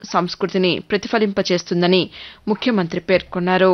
సంస్కృతిని ప్రతిఫలింపచేస్తుందని ముఖ్యమంత్రి పేర్కొన్నారు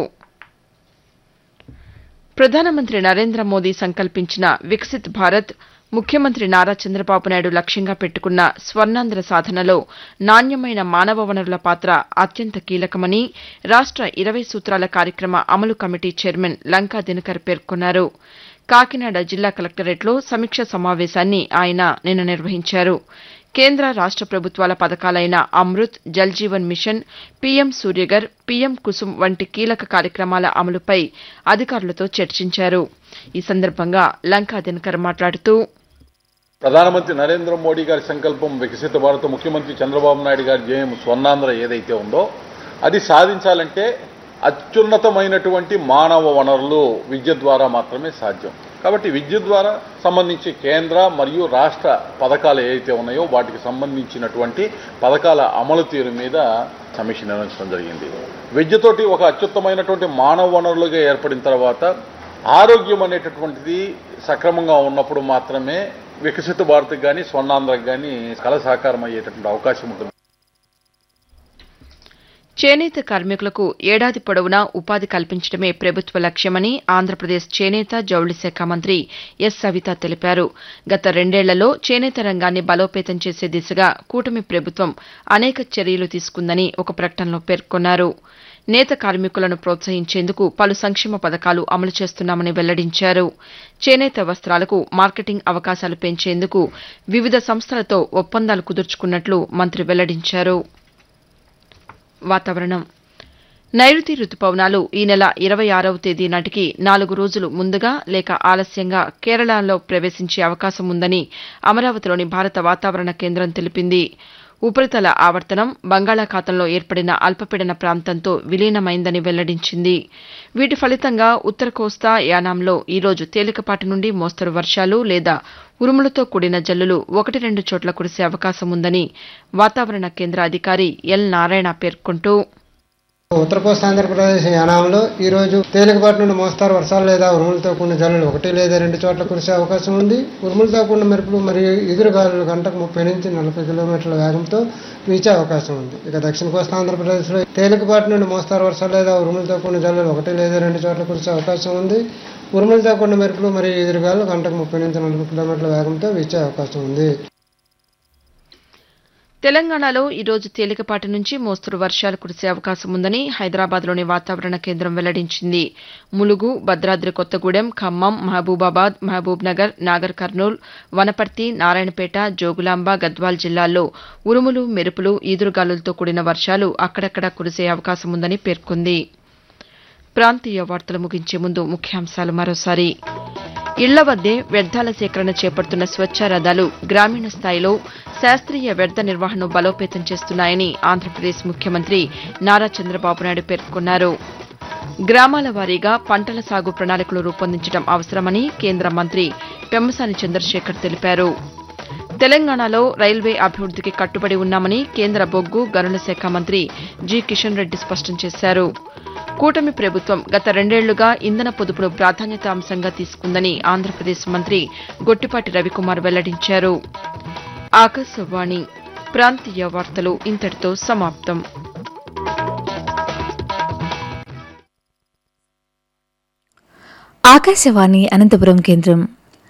ప్రధానమంత్రి నరేంద్ర మోదీ సంకల్పించిన వికసిత్ భారత్ ముఖ్యమంత్రి నారా చంద్రబాబు నాయుడు లక్ష్యంగా పెట్టుకున్న స్వర్ణాంధ్ర సాధనలో నాణ్యమైన మానవ వనరుల పాత్ర అత్యంత కీలకమని రాష్ట ఇరవై సూత్రాల కార్యక్రమ అమలు కమిటీ చైర్మన్ లంకా దినకర్ పేర్కొన్నారు కాకినాడ జిల్లా కలెక్టరేట్లో సమీక్ష సమావేశాన్ని ఆయన నిన్న నిర్వహించారు కేంద్ర రాష్ట ప్రభుత్వాల పథకాలైన Amrut Jal Jeevan mission PM Suryaghar PM Kusum వంటి కీలక కార్యక్రమాల అమలుపై అధికారులతో చర్చించారు ఈ సందర్భంగా లంకా దినకర్ మాట్లాడుతూ ప్రధానమంత్రి నరేంద్ర మోడీ గారి సంకల్పం వికసిత భారత్ ముఖ్యమంత్రి చంద్రబాబు నాయుడు గారి జయం స్వర్ణాంధ్ర ఏదైతే ఉందో అది సాధించాలంటే అత్యున్నతమైనటువంటి మానవ వనరులు విద్య ద్వారా మాత్రమే సాధ్యం కాబట్టి విద్య ద్వారా సంబంధించి కేంద్ర మరియు రాష్ట్ర పథకాలు ఏవైతే ఉన్నాయో వాటికి సంబంధించినటువంటి పథకాల అమలు తీరు మీద సమీక్ష నిర్వహించడం జరిగింది విద్యతోటి ఒక అత్యుత్తమైనటువంటి మానవ వనరులుగా ఏర్పడిన తర్వాత ఆరోగ్యం అనేటటువంటిది సక్రమంగా ఉన్నప్పుడు మాత్రమే వికసిత భారత్కి కానీ స్వర్ణాంధ్రకు కానీ కళ సాకారం అయ్యేటటువంటి అవకాశం ఉంటుంది చేనేత కార్మికులకు ఏడాది పొడవునా ఉపాధి కల్పించడమే ప్రభుత్వ లక్ష్యమని ఆంధ్రప్రదేశ్ చేనేత జౌళి శాఖ మంత్రి ఎస్ సవిత తెలిపారు గత రెండేళ్లలో చేనేత రంగాన్ని బలోపేతం చేసే దిశగా కూటమి ప్రభుత్వం అనేక చర్యలు తీసుకుందని ఒక ప్రకటనలో పేర్కొన్నారు నేత కార్మికులను ప్రోత్సహించేందుకు పలు సంక్షేమ పథకాలు అమలు చేస్తున్నామని వెల్లడించారు చేనేత వస్త్రాలకు మార్కెటింగ్ అవకాశాలు పెంచేందుకు వివిధ సంస్థలతో ఒప్పందాలు కుదుర్చుకున్నట్లు మంత్రి వెల్లడించారు వాతావరణం నైరుతి రుతుపవనాలు ఈ నెల ఇరవై ఆరవ తేదీ నాటికి నాలుగు రోజులు ముందుగా లేక ఆలస్యంగా కేరళలో ప్రవేశించే అవకాశం ఉందని అమరావతిలోని భారత వాతావరణ కేంద్రం తెలిపింది ఉపరితల ఆవర్తనం బంగాళాఖాతంలో ఏర్పడిన అల్పపీడన ప్రాంతంతో విలీనమైందని వెల్లడించింది వీటి ఫలితంగా ఉత్తర కోస్తా యానాంలో ఈరోజు తేలికపాటి నుండి మోస్తరు వర్షాలు లేదా ఉరుములతో కూడిన జల్లులు ఒకటి రెండు చోట్ల కురిసే అవకాశం ఉందని వాతావరణ కేంద్ర అధికారి ఎల్ నారాయణ పేర్కొంటూ ఉత్తర కోస్తా ఆంధ్రప్రదేశ్ యానాంలో ఈ రోజు తేలికపాటి నుండి మోస్తారు వర్షాలు లేదా ఉరుములతో కూడిన జల్లులు ఒకటి లేదా రెండు చోట్ల కురిసే అవకాశం ఉంది ఉరుములతో కూడిన మెరుపులు మరియు ఎదురుగాలులు గంటకు ముప్పై నుంచి నలభై కిలోమీటర్ల వేగంతో వీచే అవకాశం ఉంది ఇక దక్షిణ కోస్తా ఆంధ్రప్రదేశ్లో తేలికపాటి నుండి మోస్తారు వర్షాలు లేదా ఉరుములతో కూడిన జల్లులు ఒకటి లేదా రెండు చోట్ల కురిసే అవకాశం ఉంది ఉరుములతో కూడిన మెరుపులు మరియు ఎదురుగాలు గంటకు ముప్పై నుంచి నలభై కిలోమీటర్ల వేగంతో వీచే అవకాశం ఉంది తెలంగాణలో ఈరోజు తేలికపాటి నుంచి మోస్తరు వర్షాలు కురిసే అవకాశం ఉందని హైదరాబాద్లోని వాతావరణ కేంద్రం వెల్లడించింది ములుగు భద్రాద్రి కొత్తగూడెం ఖమ్మం మహబూబాబాద్ మహబూబ్ నగర్ నాగర్ కర్నూల్ వనపర్తి నారాయణపేట జోగులాంబ గద్వాల్ జిల్లాల్లో ఉరుములు మెరుపులు ఈదురుగాలులతో కూడిన వర్షాలు అక్కడక్కడా కురిసే అవకాశం ఉందని పేర్కొంది ప్రాంతీయ వార్తలు ముగించే ముందు ముఖ్యాంశాలు మరోసారి ఇళ్ల వద్దే వ్యర్థాల సేకరణ చేపడుతున్న స్వచ్ఛ రథాలు గ్రామీణ స్థాయిలో శాస్త్రీయ వ్యర్థ నిర్వహణను బలోపేతం చేస్తున్నాయని ఆంధ్రప్రదేశ్ ముఖ్యమంత్రి నారా చంద్రబాబు నాయుడు పేర్కొన్నారు గ్రామాల వారీగా పంటల సాగు ప్రణాళికలు రూపొందించడం అవసరమని కేంద్ర మంత్రి పెమ్మసాని చంద్రశేఖర్ తెలిపారు తెలంగాణలో రైల్వే అభివృద్దికి కట్టుబడి ఉన్నామని కేంద్ర బొగ్గు గనుల శాఖ మంత్రి జి కిషన్ రెడ్డి స్పష్టం చేశారు కూటమి ప్రభుత్వం గత రెండేళ్లుగా ఇంధన పొదుపును ప్రాధాన్యత అంశంగా తీసుకుందని ఆంధ్రప్రదేశ్ మంత్రి గొట్టిపాటి రవికుమార్ వెల్లడించారు ఆకాశవాణి ప్రాంతీయ వార్తలు ఇంతటితో సమాప్తం ఆకాశవాణి అనంతపురం కేంద్రం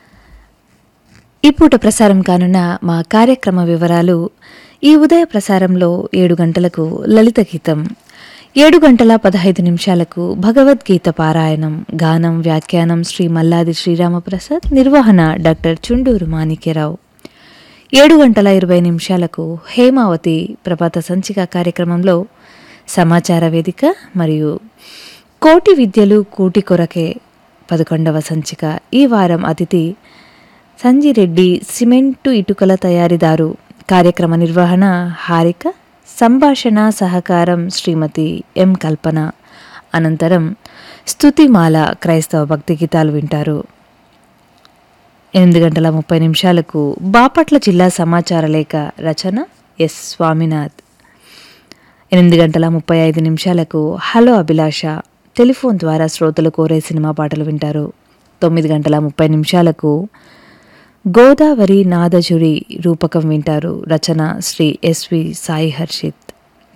ఈ పూట ప్రసారం కానున్న మా కార్యక్రమ వివరాలు ఈ ఉదయ ప్రసారంలో ఏడు గంటలకు లలిత గీతం ఏడు గంటల పదహైదు నిమిషాలకు భగవద్గీత పారాయణం గానం వ్యాఖ్యానం శ్రీ మల్లాది శ్రీరామప్రసాద్ నిర్వహణ డాక్టర్ చుండూరు మాణిక్యరావు ఏడు గంటల ఇరవై నిమిషాలకు హేమావతి ప్రభాత సంచిక కార్యక్రమంలో సమాచార వేదిక మరియు కోటి విద్యలు కూటి కొరకే పదకొండవ సంచిక ఈ వారం అతిథి సంజిరెడ్డి సిమెంటు ఇటుకల తయారీదారు కార్యక్రమ నిర్వహణ హారిక సంభాషణ సహకారం శ్రీమతి ఎం కల్పన అనంతరం స్తుతిమాల క్రైస్తవ భక్తి గీతాలు వింటారు ఎనిమిది గంటల ముప్పై నిమిషాలకు బాపట్ల జిల్లా సమాచార లేఖ రచన ఎస్ స్వామినాథ్ ఎనిమిది గంటల ముప్పై ఐదు నిమిషాలకు హలో అభిలాష టెలిఫోన్ ద్వారా శ్రోతలు కోరే సినిమా పాటలు వింటారు తొమ్మిది గంటల ముప్పై నిమిషాలకు గోదావరి నాదజుడి రూపకం వింటారు రచన శ్రీ ఎస్వి సాయి హర్షిత్